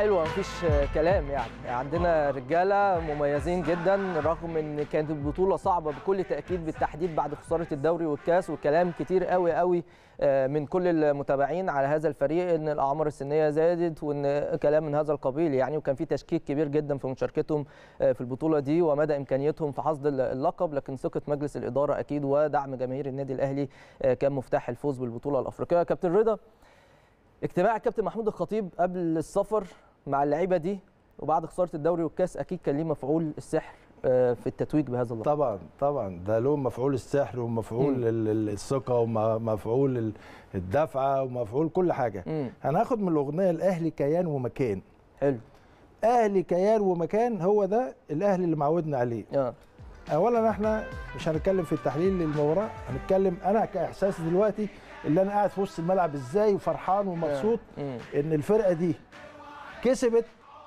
حلوه مفيش كلام يعني عندنا رجاله مميزين جدا رغم ان كانت البطوله صعبه بكل تاكيد بالتحديد بعد خساره الدوري والكاس وكلام كتير قوي قوي من كل المتابعين على هذا الفريق ان الاعمار السنيه زادت وان كلام من هذا القبيل يعني وكان في تشكيك كبير جدا في مشاركتهم في البطوله دي ومدى امكانيتهم في حصد اللقب لكن ثقه مجلس الاداره اكيد ودعم جماهير النادي الاهلي كان مفتاح الفوز بالبطوله الافريقيه كابتن رضا اجتماع الكابتن محمود الخطيب قبل السفر مع اللعيبه دي وبعد خساره الدوري والكاس اكيد كان ليه مفعول السحر في التتويج بهذا اللقب طبعا طبعا ده له مفعول السحر ومفعول الثقه ومفعول الدفعه ومفعول كل حاجه مم. هناخد من الاغنيه الاهلي كيان ومكان حلو اهلي كيان ومكان هو ده الاهلي اللي معودنا عليه اه اولا احنا مش هنتكلم في التحليل للمباراه هنتكلم انا كاحساسي دلوقتي اللي انا قاعد في وسط الملعب ازاي وفرحان ومبسوط مم. ان الفرقه دي كسبت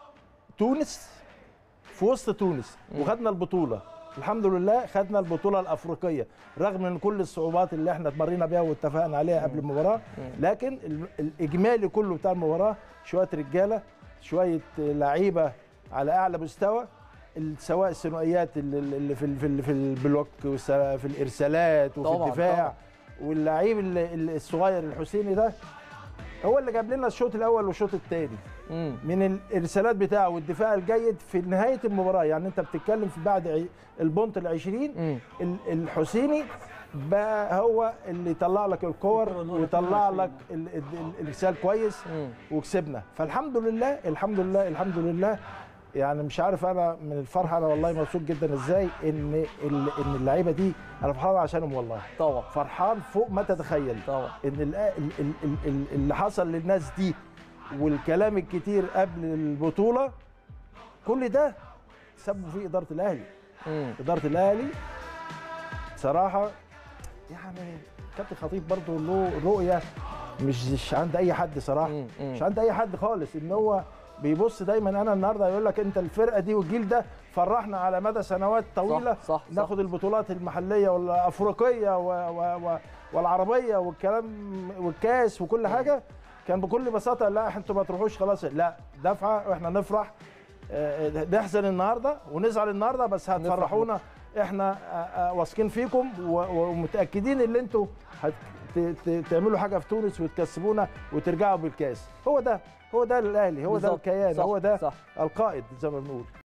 تونس في وسط تونس وخدنا البطوله الحمد لله خدنا البطوله الافريقيه رغم من كل الصعوبات اللي احنا اتمرينا بيها واتفقنا عليها قبل المباراه لكن ال- الاجمالي كله بتاع المباراه شويه رجاله شويه لعيبه على اعلى مستوى ال- سواء الثنائيات اللي اللي في ال- في ال- في البلوك والس- في الارسالات وفي طبعاً، الدفاع طبعاً. واللعيب ال- ال- الصغير الحسيني ده هو اللي جاب لنا الشوط الاول والشوط الثاني مم. من الارسالات بتاعه والدفاع الجيد في نهايه المباراه يعني انت بتتكلم في بعد عي- البونت ال 20 مم. ال- الحسيني بقى هو اللي يطلع لك الكور ويطلع لك ال- ال- ال- الارسال كويس مم. وكسبنا فالحمد لله الحمد لله الحمد لله يعني مش عارف انا من الفرحه انا والله مبسوط جدا ازاي ان ال- ان اللعيبه دي انا فرحان عشانهم والله طبعا فرحان فوق ما تتخيل طبعا ان ال- ال- ال- ال- ال- اللي حصل للناس دي والكلام الكتير قبل البطوله كل ده سبب فيه اداره الاهلي مم. اداره الاهلي صراحه يعني كابتن خطيب برضه له رؤيه مش مش عند اي حد صراحه مم. مم. مش عند اي حد خالص ان هو بيبص دايما انا النهارده يقول لك انت الفرقه دي والجيل ده فرحنا على مدى سنوات طويله صح، صح. ناخد البطولات المحليه والافريقيه و و و والعربيه والكلام والكاس وكل حاجه كان بكل بساطه لا انتوا ما تروحوش خلاص لا دفعه واحنا نفرح آه، نحزن النهارده ونزعل النهارده بس هتفرحونا احنا آه، آه، واثقين فيكم و- ومتاكدين ان انتوا هت- ت- ت- تعملوا حاجه في تونس وتكسبونا وترجعوا بالكاس هو ده هو ده الاهلي هو ده بالظبط. الكيان صح، هو ده صح. القائد زي ما بنقول